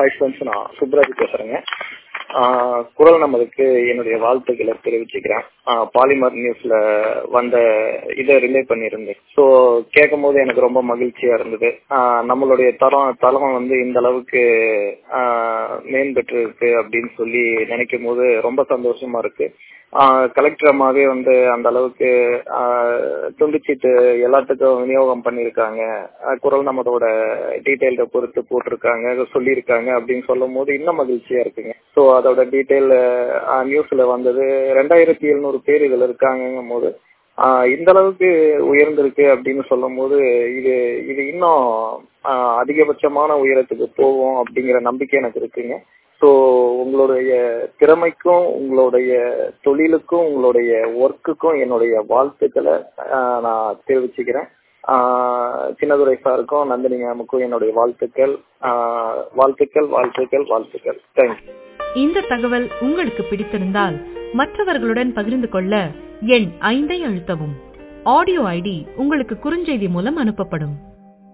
hi friends நான் சுப்ராஜ் பேசுறேங்க ஆஹ் குரல் நமதுக்கு என்னுடைய வாழ்த்துக்களை தெரிவிச்சுக்கிறேன் ஆஹ் பாலிமர் நியூஸ்ல வந்த இதை ரிலே பண்ணியிருந்தேன் ஸோ கேட்கும் போது எனக்கு ரொம்ப மகிழ்ச்சியா இருந்தது ஆஹ் நம்மளுடைய தரம் தளம் வந்து இந்த அளவுக்கு ஆஹ் மேம்பெற்று இருக்கு அப்படின்னு சொல்லி நினைக்கும் போது ரொம்ப சந்தோஷமா இருக்கு கலெக்டர் அம்மாவே வந்து அந்த அளவுக்கு துண்டிச்சிட்டு எல்லாத்துக்கும் விநியோகம் பண்ணியிருக்காங்க குரல் நம்மளோட டீட்டெயில்ட பொறுத்து போட்டிருக்காங்க சொல்லியிருக்காங்க அப்படின்னு சொல்லும் போது இன்னும் மகிழ்ச்சியா இருக்குங்க ஸோ அதோட டீட்டெயில் நியூஸ்ல வந்தது ரெண்டாயிரத்தி எழுநூறு பேர் இதுல இருக்காங்கும் போது இந்த அளவுக்கு உயர்ந்திருக்கு அப்படின்னு சொல்லும் போது இது இது இன்னும் அதிகபட்சமான உயரத்துக்கு போவோம் அப்படிங்கிற நம்பிக்கை எனக்கு இருக்குங்க ஸோ உங்களுடைய திறமைக்கும் உங்களுடைய தொழிலுக்கும் உங்களுடைய ஒர்க்குக்கும் என்னுடைய வாழ்த்துக்களை நான் தெரிவிச்சுக்கிறேன் சின்னதுரை சாருக்கும் நந்தினி மேமுக்கும் என்னுடைய வாழ்த்துக்கள் வாழ்த்துக்கள் வாழ்த்துக்கள் வாழ்த்துக்கள் தேங்க்யூ இந்த தகவல் உங்களுக்கு பிடித்திருந்தால் மற்றவர்களுடன் பகிர்ந்து கொள்ள எண் ஐந்தை அழுத்தவும் ஆடியோ ஐடி உங்களுக்கு குறுஞ்செய்தி மூலம் அனுப்பப்படும்